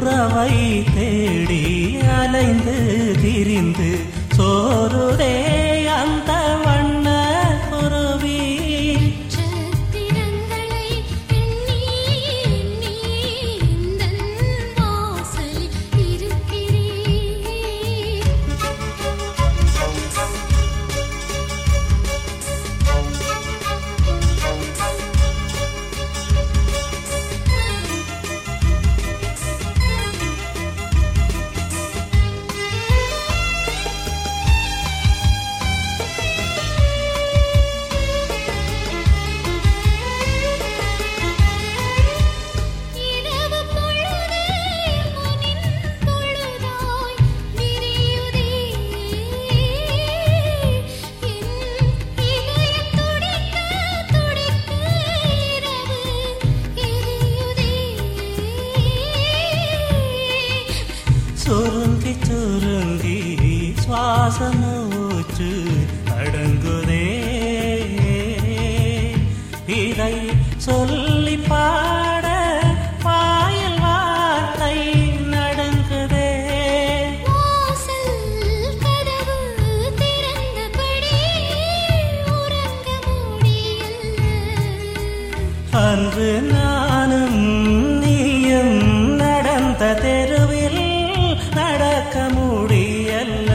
உறவை தேடி அலைந்து திரிந்து சோறுதே அந்த வண்ண குருவி நட்சத்திரங்களை எண்ணி எண்ணி எந்தன் வாசலில் இருக்கிறேன் இரவு பொழுது முனின் பொழுதாய் விரியுதே என் இதயம் துடிக்க துடிக்க இரவு எரியுதே சுருங்கி சுருங்கி சுவாசமூச்சு அடங்குதே இதை சொல்லி பாட வாயில் வார்த்தை நடுங்குதே வாசல் கதவு திறந்தபடி உறங்க முடியல அன்று நானும் நீயும் நடந்த தெருவில் நடக்க முடியல்ல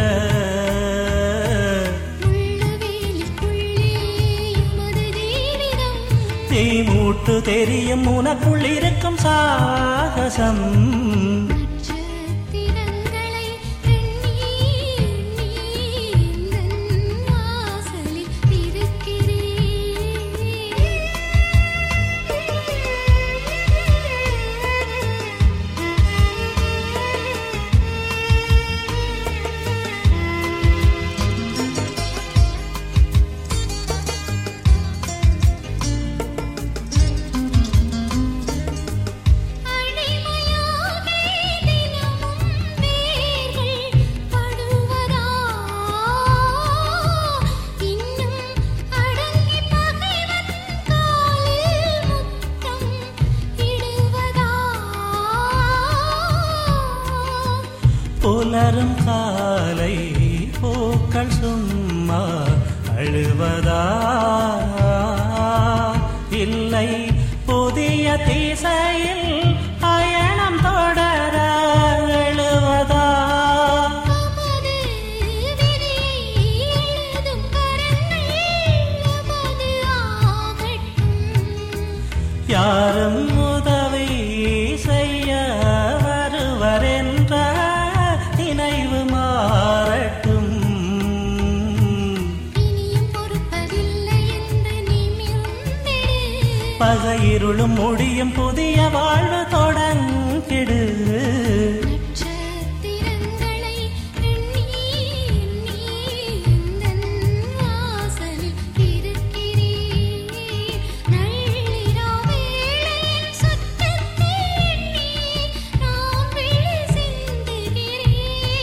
முள்ளுவேலிக்குள்ளே உமது ஜீவிதம் தீ மூட்டு தெரியும் உனக்குள் இருக்கும் சாகசம் நட்சத்திரங்களை எண்ணி எண்ணி எந்தன் வாசலில் அடிமையாகி தினமும் வேர்கள் படுவதா இன்னும் அடங்கி பகைவன் காலில் முத்தம் இடுவதா புலரும் காலை பூக்கள் சும்மா அழுவதா இல்லை புதிய திசையில் பயணம் தொடர எழுவதா அமது விதியை எழுதும் கரங்கள் அமது ஆகட்டும் யாரும் உதவி செய்ய வருவரென்ற நினைவு மாறட்டும் இனியும் பொறுப்பதில்லை என்று நிமிர்ந்திடு பகையிருளும் முடியும் புதிய வாழ்வு தொடங்கிடு நட்சத்திரங்களை எண்ணி எண்ணி எந்தன் வாசலில் இருக்கிறேன் நள்ளிரா வேளையின் சுற்றத்தை எண்ணி நான் விழி சிந்துகிறேன்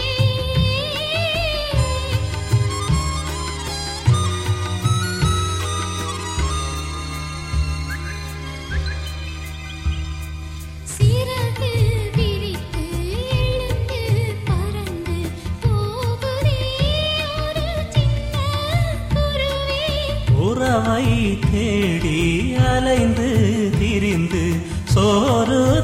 சிறகு விரித்து எழுந்து பறந்து போகுதே ஒரு சின்ன குருவி உறவை தேடி அலைந்து திரிந்து சோறு